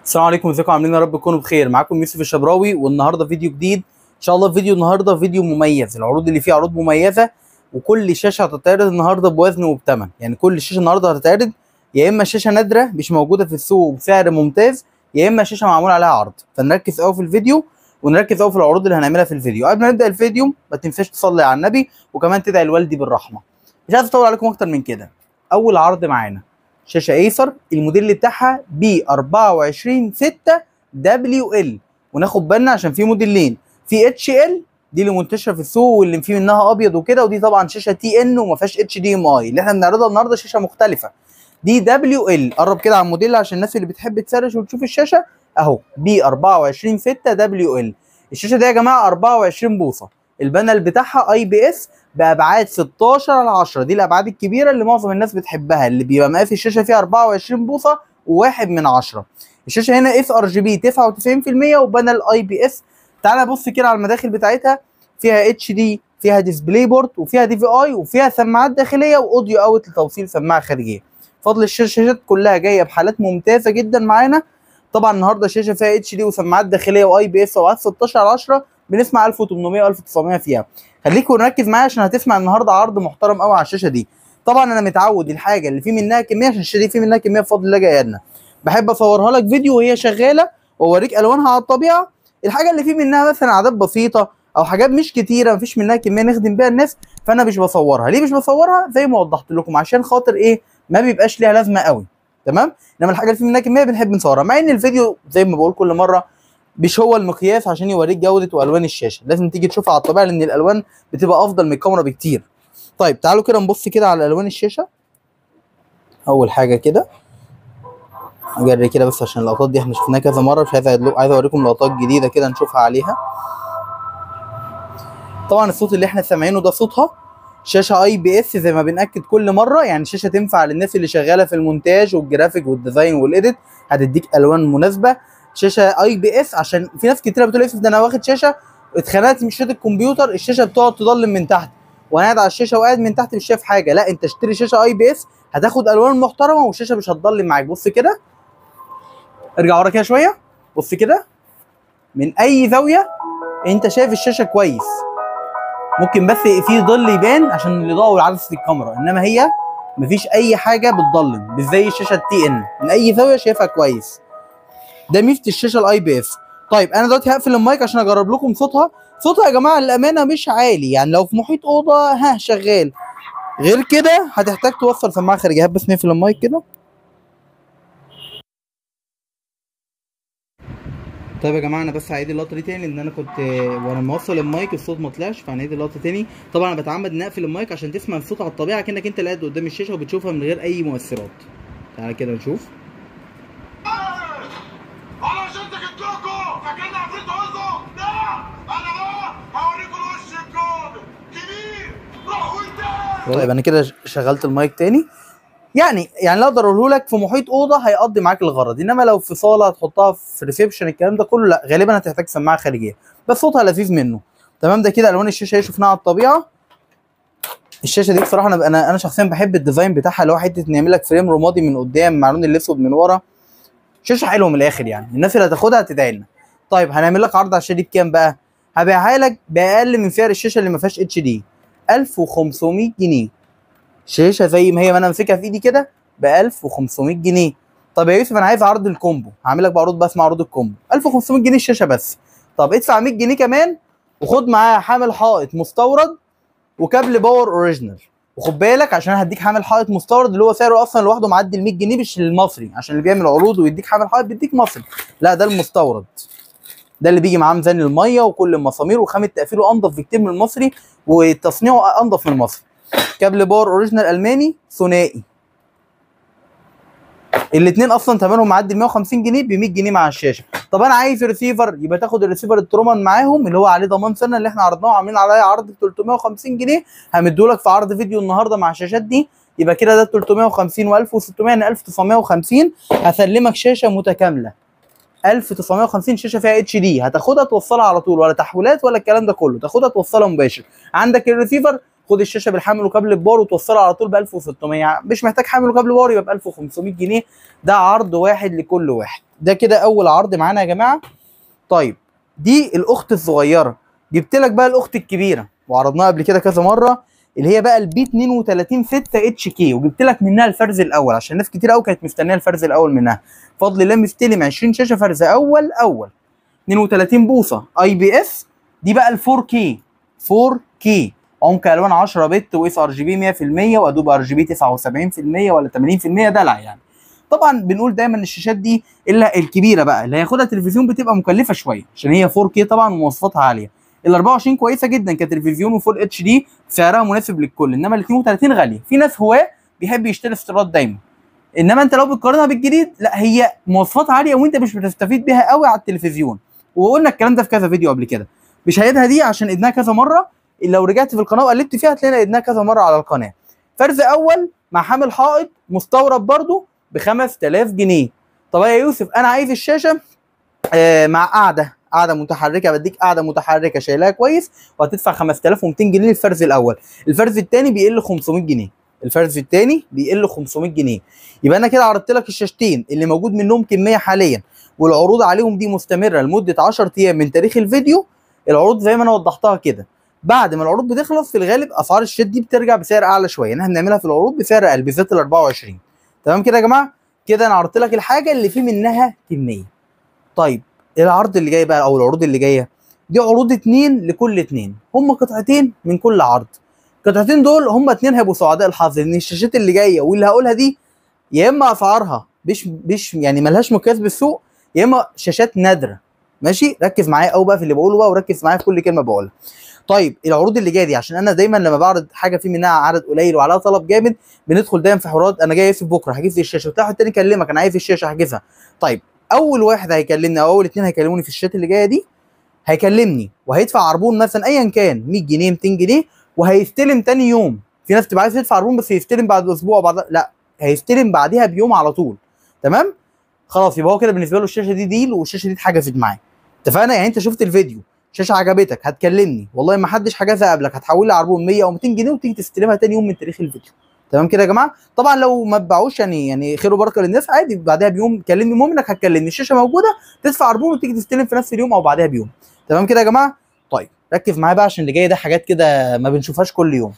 السلام عليكم ازيكم عاملين يا رب تكونوا بخير معاكم يوسف الشبراوي والنهارده فيديو جديد ان شاء الله فيديو النهارده فيديو مميز العروض اللي فيه عروض مميزه وكل شاشه هتتعرض النهارده بوزن وبثمن يعني كل شاشه النهارده هتتعرض يا اما شاشه نادره مش موجوده في السوق بسعر ممتاز يا اما شاشه معمول عليها عرض فنركز قوي في الفيديو ونركز قوي في العروض اللي هنعملها في الفيديو قبل ما نبدا الفيديو ما تنساش تصلي على النبي وكمان تدعي لوالدي بالرحمه مش عايز اطول عليكم اكتر من كده اول عرض معانا شاشه ايسر الموديل بتاعها بي 24 6 دبليو ال وناخد بالنا عشان في موديلين في اتش ال دي اللي منتشره في السوق واللي فيه منها ابيض وكده ودي طبعا شاشه تي ان وما فيهاش اتش دي ام اي اللي احنا بنعرضها النهارده شاشه مختلفه دي دبليو ال قرب كده على الموديل عشان الناس اللي بتحب تسرش وتشوف الشاشه اهو بي 24 6 دبليو ال الشاشه دي يا جماعه 24 بوصه البانل بتاعها اي بي اس بابعاد 16 على 10 دي الابعاد الكبيره اللي معظم الناس بتحبها اللي بيبقى مقاس الشاشه فيها 24 بوصه وواحد من 10 الشاشه هنا اس ار جي بي 99% وبانل اي بي اس تعالى بص كده على المداخل بتاعتها فيها اتش دي فيها ديسبلاي بورد وفيها دي في اي وفيها سماعات داخليه واوديو اوت لتوصيل سماعه خارجيه فضل الشاشات كلها جايه بحالات ممتازه جدا معانا طبعا النهارده الشاشه فيها اتش دي وسماعات داخليه واي بي اس وعاد 16 على 10 بنسمع 1800 و1900 فيها خليكم نركز معايا عشان هتسمع النهارده عرض محترم قوي على الشاشه دي طبعا انا متعود الحاجه اللي فيه منها كميه عشان الشاشه دي فيه منها كميه بفضل الله جايه لنا بحب اصورها لك فيديو وهي شغاله واوريك الوانها على الطبيعه الحاجه اللي فيه منها مثلا اعداد بسيطه او حاجات مش كتيره مفيش منها كميه نخدم بيها الناس فانا مش بصورها ليه مش بصورها زي ما وضحت لكم عشان خاطر ايه ما بيبقاش ليها لازمه قوي تمام انما الحاجه اللي فيه منها كميه بنحب نصورها مع ان الفيديو زي ما بقول كل مره مش هو المقياس عشان يوريك جوده والوان الشاشه لازم تيجي تشوفها على الطبيعه لان الالوان بتبقى افضل من الكاميرا بكتير طيب تعالوا كده نبص كده على الوان الشاشه اول حاجه كده اجري كده بس عشان اللقطات دي احنا شفناها كذا مره مش عايز عايز اوريكم لقطات جديده كده نشوفها عليها طبعا الصوت اللي احنا سامعينه ده صوتها شاشه اي بي اس زي ما بناكد كل مره يعني شاشه تنفع للناس اللي شغاله في المونتاج والجرافيك والديزاين والايديت هتديك الوان مناسبه شاشه اي بي اس عشان في ناس كتيره بتقول يوسف ده انا واخد شاشه اتخنقت من شاشه الكمبيوتر الشاشه بتقعد تضلم من تحت وانا قاعد على الشاشه وقاعد من تحت مش شايف حاجه لا انت اشتري شاشه اي بي اس هتاخد الوان محترمه والشاشه مش هتضلم معاك بص كده ارجع ورا كده شويه بص كده من اي زاويه انت شايف الشاشه كويس ممكن بس في ظل يبان عشان الاضاءه وعدسه الكاميرا انما هي مفيش اي حاجه بتضلم مش زي الشاشه التي ان من اي زاويه شايفها كويس ده ميزه الشاشه الاي بي اس طيب انا دلوقتي هقفل المايك عشان اجرب لكم صوتها صوتها يا جماعه للامانه مش عالي يعني لو في محيط اوضه ها شغال غير كده هتحتاج توصل سماعه خارجيه بس نقفل المايك كده طيب يا جماعه انا بس هعيد اللقطه دي تاني لان انا كنت وانا موصل المايك الصوت ما طلعش فهنعيد اللقطه تاني طبعا انا بتعمد ان اقفل المايك عشان تسمع الصوت على الطبيعه كانك انت اللي قاعد قدام الشاشه وبتشوفها من غير اي مؤثرات تعالى كده نشوف انا عشان جبتكم فاكرني عفريت هزه لا انا بقى هوريكم الوش الكامل كبير روح وانت طيب انا كده شغلت المايك تاني يعني يعني لو اقدر اقوله لك في محيط اوضه هيقضي معاك الغرض انما لو في صاله هتحطها في ريسبشن الكلام ده كله لا غالبا هتحتاج سماعه خارجيه بس صوتها لذيذ منه تمام ده كده الوان الشاشه هي شفناها على الطبيعه الشاشه دي بصراحه انا انا انا شخصيا بحب الديزاين بتاعها اللي هو حته ان يعمل لك فريم رمادي من قدام مع اللون الاسود من ورا شاشه حلوه من الاخر يعني الناس اللي هتاخدها هتدعي لنا طيب هنعمل لك عرض على الشاشه دي بكام بقى هبيعها لك باقل من سعر الشاشه اللي ما فيهاش اتش دي 1500 جنيه شاشه زي ما هي ما انا ماسكها في ايدي كده ب 1500 جنيه طب يا يوسف انا عايز عرض الكومبو هعمل لك بعروض بس مع عروض الكومبو 1500 جنيه الشاشه بس طب ادفع 100 جنيه كمان وخد معاها حامل حائط مستورد وكابل باور اوريجينال وخد بالك عشان هديك حامل حائط مستورد اللي هو سعره اصلا لوحده معدي ال 100 جنيه مش المصري عشان اللي بيعمل عروض ويديك حامل حائط بيديك مصري لا ده المستورد ده اللي بيجي معاه ميزان الميه وكل المسامير وخامه تقفيله انضف بكتير من المصري وتصنيعه انضف من المصري كابل باور اوريجينال الماني ثنائي الاثنين اصلا ثمنهم معدي ال 150 جنيه ب 100 جنيه مع الشاشه طب انا عايز ريسيفر يبقى تاخد الريسيفر الترومان معاهم اللي هو عليه ضمان سنه اللي احنا عرضناه وعاملين عليه عرض ب 350 جنيه همدولك في عرض فيديو النهارده مع الشاشات دي يبقى كده ده 350 و1600 يعني 1950 هسلمك شاشه متكامله 1950 شاشه فيها اتش دي هتاخدها توصلها على طول ولا تحويلات ولا الكلام ده كله تاخدها توصلها مباشر عندك الريسيفر خد الشاشه بالحامل وكابل البار وتوصلها على طول ب 1600 يعني مش محتاج حامل وكابل بار يبقى ب 1500 جنيه ده عرض واحد لكل واحد ده كده اول عرض معانا يا جماعه طيب دي الاخت الصغيره جبت لك بقى الاخت الكبيره وعرضناها قبل كده كذا مره اللي هي بقى البي 32 6 اتش كي وجبت لك منها الفرز الاول عشان ناس كتير قوي كانت مستنيه الفرز الاول منها بفضل الله مستلم 20 شاشه فرز اول اول 32 بوصه اي بي اس دي بقى ال 4 كي 4 كي عمق الوان 10 بت واس ار جي بي 100% وادوب ار جي بي 79% ولا 80% دلع يعني طبعا بنقول دايما الشاشات دي الا الكبيره بقى اللي هياخدها تلفزيون بتبقى مكلفه شويه عشان هي 4K طبعا ومواصفاتها عاليه ال 24 كويسه جدا كتلفزيون وفول اتش دي سعرها مناسب للكل انما ال 32 غاليه في ناس هواه بيحب يشتري استيراد دايما انما انت لو بتقارنها بالجديد لا هي مواصفات عاليه وانت مش بتستفيد بيها قوي على التلفزيون وقلنا الكلام ده في كذا فيديو قبل كده مش هعيدها دي عشان ادناها كذا مره لو رجعت في القناه وقلبت فيها هتلاقينا ادناها كذا مره على القناه فرز اول مع حامل حائط مستورد برضو ب 5000 جنيه طب يا يوسف انا عايز الشاشه آه مع قاعده قاعده متحركه بديك قاعده متحركه شايلها كويس وهتدفع 5200 جنيه للفرز الاول الفرز الثاني بيقل 500 جنيه الفرز الثاني بيقل 500 جنيه يبقى انا كده عرضت لك الشاشتين اللي موجود منهم كميه حاليا والعروض عليهم دي مستمره لمده 10 ايام من تاريخ الفيديو العروض زي ما انا وضحتها كده بعد ما العروض بتخلص في الغالب اسعار الشات دي بترجع بسعر اعلى شويه احنا بنعملها في العروض بسعر اقل بالذات ال 24 تمام كده يا جماعه كده انا عرضت لك الحاجه اللي فيه منها كميه طيب العرض اللي جاي بقى او العروض اللي جايه دي عروض اتنين لكل اتنين هم قطعتين من كل عرض القطعتين دول هم اتنين هيبقوا سعداء الحظ لان الشاشات اللي جايه واللي هقولها دي يا اما اسعارها مش مش يعني ملهاش مقياس بالسوق يا اما شاشات نادره ماشي ركز معايا قوي بقى في اللي بقوله بقى وركز معايا في كل كلمه بقولها طيب العروض اللي جايه دي عشان انا دايما لما بعرض حاجه في منها عدد قليل وعليها طلب جامد بندخل دايما في حوارات انا جاي في بكره هجيب لي الشاشه وتلاقي واحد تاني يكلمك انا عايز الشاشه هحجزها طيب اول واحد هيكلمني او اول اتنين هيكلموني في الشات اللي جايه دي هيكلمني وهيدفع عربون مثلا ايا كان 100 جنيه 200 جنيه وهيستلم تاني يوم في ناس بتبقى عايز تدفع عربون بس يستلم بعد اسبوع بعد لا هيستلم بعدها بيوم على طول تمام خلاص يبقى هو كده بالنسبه له الشاشه دي ديل والشاشه دي اتحجزت معاه اتفقنا يعني انت شفت الفيديو شاشه عجبتك هتكلمني والله ما حدش حجزها قبلك هتحول لي عربون 100 او 200 جنيه وتيجي تستلمها تاني يوم من تاريخ الفيديو تمام كده يا جماعه طبعا لو ما اتباعوش يعني يعني خير وبركه للناس عادي بعدها بيوم كلمني المهم انك هتكلمني الشاشه موجوده تدفع عربون وتيجي تستلم في نفس اليوم او بعدها بيوم تمام كده يا جماعه طيب ركز معايا بقى عشان اللي جاي ده حاجات كده ما بنشوفهاش كل يوم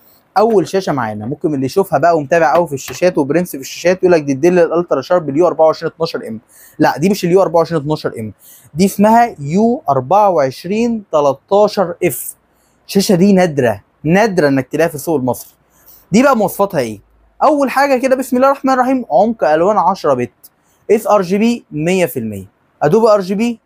اول شاشه معانا ممكن اللي يشوفها بقى ومتابع قوي في الشاشات وبرنس في الشاشات يقول لك دي الديل الالترا شارب اليو 24 12 ام لا دي مش اليو 24 12 ام دي اسمها يو 24 13 اف الشاشه دي نادره نادره انك تلاقيها في السوق المصري دي بقى مواصفاتها ايه اول حاجه كده بسم الله الرحمن الرحيم عمق الوان 10 بت اس ار جي بي 100% ادوبي ار جي بي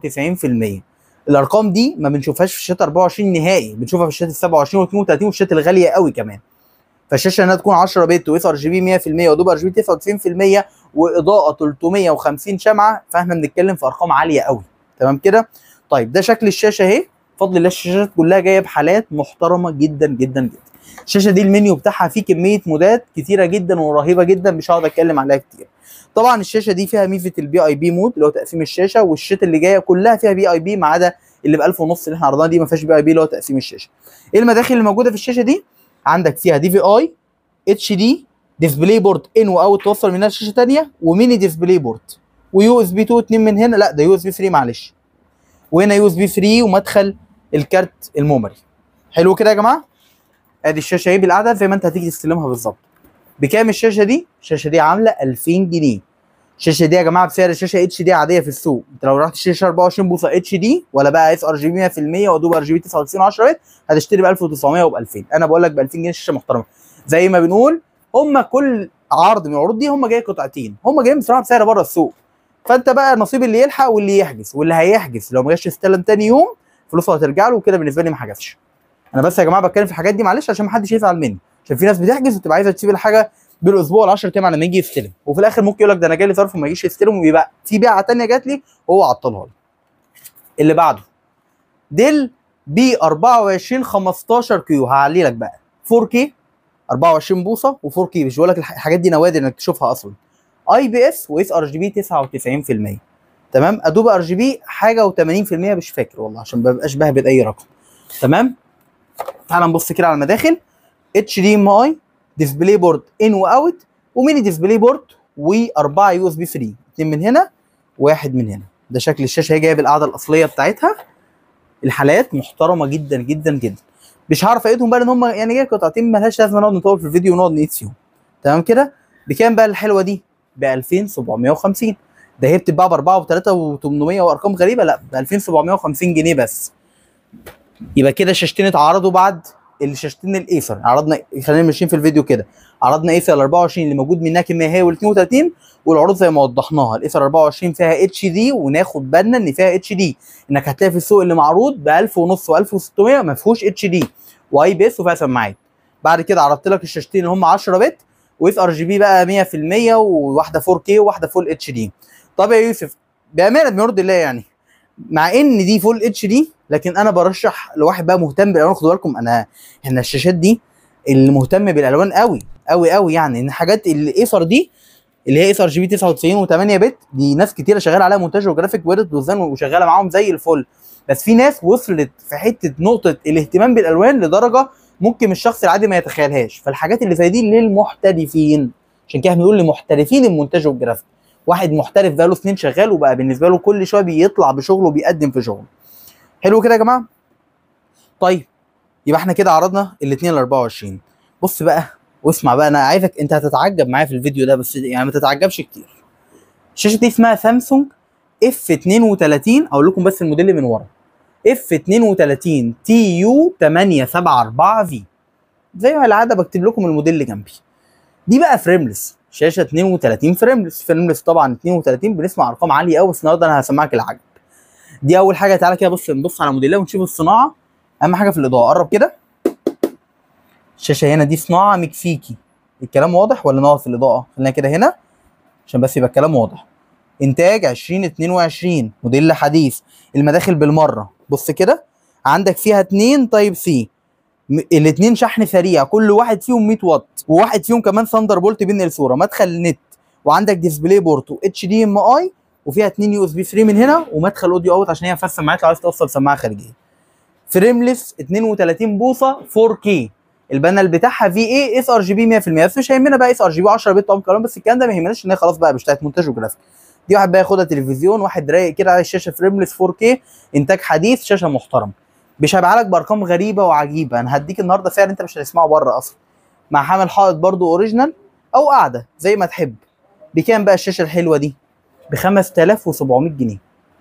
99% الارقام دي ما بنشوفهاش في الشات 24 نهائي بنشوفها في الشات ال 27 و 32 والشات الغاليه قوي كمان فالشاشه انها تكون 10 بت واس ار جي بي 100% ودوب ار جي بي 99% واضاءه 350 شمعه فاحنا بنتكلم في ارقام عاليه قوي تمام كده طيب ده شكل الشاشه اهي بفضل الله الشاشات كلها جايه بحالات محترمه جدا جدا جدا الشاشه دي المنيو بتاعها فيه كميه مودات كتيره جدا ورهيبه جدا مش هقعد اتكلم عليها كتير طبعا الشاشه دي فيها ميزه البي اي بي مود اللي هو تقسيم الشاشه والشاشات اللي جايه كلها فيها بي اي بي ما عدا اللي ب 1000 ونص اللي احنا عرضناها دي ما فيهاش بي اي بي اللي هو تقسيم الشاشه ايه المداخل اللي موجوده في الشاشه دي عندك فيها دي في اي اتش دي ديسبلاي بورد ان واوت توصل منها لشاشه ثانيه وميني ديسبلاي بورد ويو اس بي 2 اتنين من هنا لا ده يو اس بي 3 معلش وهنا يو اس بي 3 ومدخل الكارت الميموري حلو كده يا جماعه ادي الشاشه اهي بالقعده زي ما انت هتيجي تستلمها بالظبط بكام الشاشه دي الشاشه دي عامله 2000 جنيه الشاشه دي يا جماعه بسعر الشاشه اتش دي عاديه في السوق انت لو رحت تشتري 24 بوصه اتش دي ولا بقى اس ار جي بي 100% ودوب ار جي بي 99 10 بت هتشتري ب 1900 وب 2000 انا بقول لك ب 2000 جنيه شاشه محترمه زي ما بنقول هم كل عرض من العروض دي هم جاي قطعتين هم جايين بصراحه بسعر بره السوق فانت بقى نصيب اللي يلحق واللي يحجز واللي هيحجز لو ما جاش يستلم تاني يوم فلوسه هترجع له وكده بالنسبه لي ما حجزش انا بس يا جماعه بتكلم في الحاجات دي معلش عشان ما حدش يزعل مني عشان في ناس بتحجز وتبقى عايزه تسيب الحاجه بالاسبوع ال 10 ايام على ما يجي يستلم وفي الاخر ممكن يقول لك ده انا جالي ظرف وما يجيش يستلم ويبقى في بيعه ثانيه جات لي وهو عطلها لي اللي بعده ديل بي 24 15 كيو هعلي لك بقى 4K 24 بوصه و4K مش بقول لك الحاجات دي نوادر انك تشوفها اصلا اي بي اس واس ار جي بي 99% تمام ادوبي ار جي بي حاجه و80% مش فاكر والله عشان ما ببقاش بهبد اي رقم تمام تعال نبص كده على المداخل اتش دي ام اي ديسبلاي بورد ان واوت وميني ديسبلاي بورد واربعه يو اس بي 3 اثنين من هنا واحد من هنا ده شكل الشاشه هي جايه بالقاعده الاصليه بتاعتها الحالات محترمه جدا جدا جدا مش هعرف ايدهم بقى ان هم يعني جايه قطعتين مالهاش لازمه نقعد نطول في الفيديو ونقعد نقيس فيهم تمام كده بكام بقى الحلوه دي ب 2750 ده هي بتتباع ب 4 و3 و800 وارقام غريبه لا ب 2750 جنيه بس يبقى كده شاشتين اتعرضوا بعد الشاشتين الايسر عرضنا خلينا ماشيين في الفيديو كده عرضنا ايسر ال 24 اللي موجود منها كميه هي وال 32 والعروض زي ما وضحناها الايسر 24 فيها اتش دي وناخد بالنا ان فيها اتش دي انك هتلاقي في السوق اللي معروض ب 1000 ونص و1600 ما فيهوش اتش دي واي بي اس وفيها سماعات بعد كده عرضت لك الشاشتين اللي هم 10 بت واس ار جي بي بقى 100% وواحده 4K وواحده فول اتش دي طب يا يوسف بامانه بيرضي الله يعني مع ان دي فول اتش دي لكن انا برشح لواحد بقى مهتم بالالوان خدوا بالكم انا احنا الشاشات دي اللي مهتم بالالوان قوي قوي قوي يعني ان حاجات الايسر دي اللي هي اس ار جي بي 99 و8 بت دي ناس كتيره شغاله عليها مونتاج وجرافيك ويرد وزن وشغاله معاهم زي الفل بس في ناس وصلت في حته نقطه الاهتمام بالالوان لدرجه ممكن الشخص العادي ما يتخيلهاش فالحاجات اللي زي دي للمحترفين عشان كده بنقول لمحترفين المونتاج والجرافيك واحد محترف بقاله سنين شغال وبقى بالنسبه له كل شويه بيطلع بشغله وبيقدم في شغله حلو كده يا جماعه طيب يبقى احنا كده عرضنا الاثنين ال 24 بص بقى واسمع بقى انا عايزك انت هتتعجب معايا في الفيديو ده بس يعني ما تتعجبش كتير الشاشه دي اسمها سامسونج اف 32 اقول لكم بس الموديل من ورا اف 32 تي يو 874 في زي ما العاده بكتب لكم الموديل اللي جنبي دي بقى فريملس شاشه 32 فريملس فريملس طبعا 32 بنسمع ارقام عاليه قوي بس النهارده انا هسمعك العجب دي اول حاجه تعالى كده بص نبص على موديلها ونشوف الصناعه اهم حاجه في الاضاءه قرب كده الشاشه هنا دي صناعه مكسيكي الكلام واضح ولا ناقص في الاضاءه خلينا كده هنا عشان بس يبقى الكلام واضح انتاج 2022 موديل حديث المداخل بالمره بص كده عندك فيها اتنين تايب سي الاثنين شحن سريع كل واحد فيهم 100 واط وواحد فيهم كمان ثاندر بولت بينقل صوره مدخل نت وعندك ديسبلاي بورت واتش دي ام اي وفيها اتنين يو اس بي 3 من هنا ومدخل اوديو اوت عشان هي فيها سماعات لو عايز توصل سماعه خارجيه فريمليس 32 بوصه 4K البانل بتاعها في اي اس ار جي بي 100% بس مش هيهمنا بقى اس ار جي بي 10 بت او كلام بس الكلام ده ما يهمناش ان هي خلاص بقى مش بتاعت مونتاج وجرافيك دي واحد بقى ياخدها تلفزيون واحد رايق كده على الشاشه فريمليس 4K انتاج حديث شاشه محترم مش هبيعها لك بارقام غريبه وعجيبه انا هديك النهارده سعر انت مش هتسمعه بره اصلا مع حامل حائط برضو اوريجينال او قاعده زي ما تحب بكام بقى الشاشه الحلوه دي ب 5700 جنيه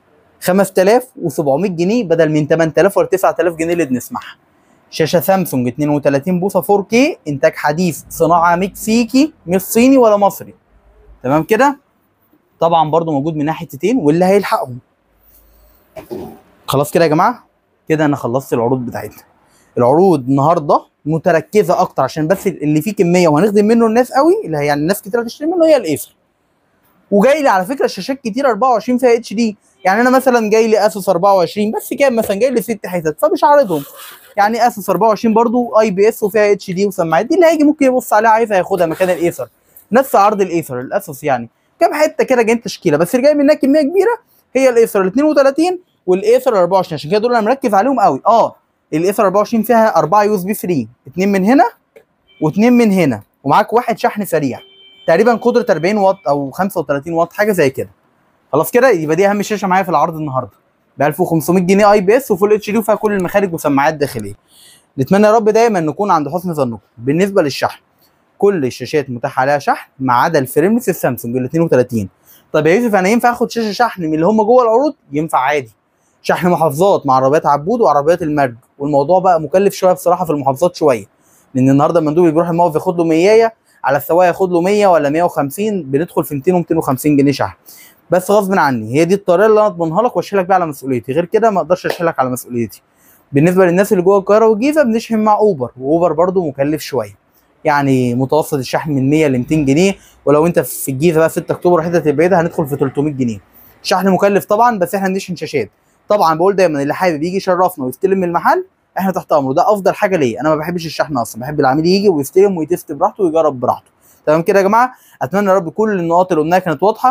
5700 جنيه بدل من 8000 ولا 9000 جنيه اللي بنسمعها شاشه سامسونج 32 بوصه 4K انتاج حديث صناعه مكسيكي مش صيني ولا مصري تمام كده طبعا برضو موجود منها حتتين واللي هيلحقهم خلاص كده يا جماعه كده انا خلصت العروض بتاعتنا العروض النهارده متركزه اكتر عشان بس اللي فيه كميه وهنخدم منه الناس قوي اللي هي يعني الناس كتير هتشتري منه هي الايسر وجاي لي على فكره شاشات كتير 24 فيها اتش دي يعني انا مثلا جاي لي اسوس 24 بس كام مثلا جاي لي ست حتت فمش عارضهم يعني اسوس 24 برضو اي بي اس وفيها اتش دي وسماعات دي اللي هيجي ممكن يبص عليها عايزها ياخدها مكان الايسر نفس عرض الايسر الاسوس يعني كام حته كده جايين تشكيله بس اللي جاي منها كميه كبيره هي الايسر ال 32 والايسر ال 24 عشان كده دول انا مركز عليهم قوي اه الايسر 24 فيها 4 يو اس بي 3 اثنين من هنا واثنين من هنا ومعاك واحد شحن سريع تقريبا قدره 40 واط او 35 واط حاجه زي كده خلاص كده يبقى دي اهم شاشه معايا في العرض النهارده ب 1500 جنيه اي بي اس وفول اتش دي وفيها كل المخارج وسماعات داخليه نتمنى يا رب دايما نكون عند حسن ظنكم بالنسبه للشحن كل الشاشات متاح عليها شحن ما عدا الفريملس السامسونج ال 32 طب يا يوسف انا ينفع اخد شاشه شحن من اللي هم جوه العروض ينفع عادي شحن محافظات مع عربيات عبود وعربيات المرج والموضوع بقى مكلف شويه بصراحه في المحافظات شويه لان النهارده المندوب اللي بيروح الموقف ياخد له 100 على السواق ياخد له 100 ولا 150 بندخل في 200 و250 جنيه شحن بس غصب عني هي دي الطريقه اللي انا اضمنها لك واشيلك بيها على مسؤوليتي غير كده ما اقدرش اشيلك على مسؤوليتي بالنسبه للناس اللي جوه القاهره والجيزه بنشحن مع اوبر واوبر برضو مكلف شويه يعني متوسط الشحن من 100 ل 200 جنيه ولو انت في الجيزه بقى 6 اكتوبر الحته البعيده هندخل في 300 جنيه شحن مكلف طبعا بس احنا بنشحن شاشات طبعا بقول دايما اللي حابب يجي يشرفنا ويستلم من المحل احنا تحت امره ده افضل حاجه ليا انا ما بحبش الشحن اصلا بحب العميل يجي ويستلم ويتست براحته ويجرب براحته تمام كده يا جماعه اتمنى يا رب كل النقاط اللي قلناها كانت واضحه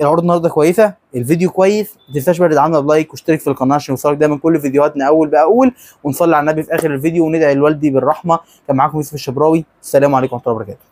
العروض النهارده كويسه الفيديو كويس ما تنساش بقى تدعمنا بلايك واشترك في القناه عشان يوصلك دايما كل فيديوهاتنا اول باول ونصلي على النبي في اخر الفيديو وندعي لوالدي بالرحمه كان معاكم يوسف الشبراوي السلام عليكم ورحمه الله وبركاته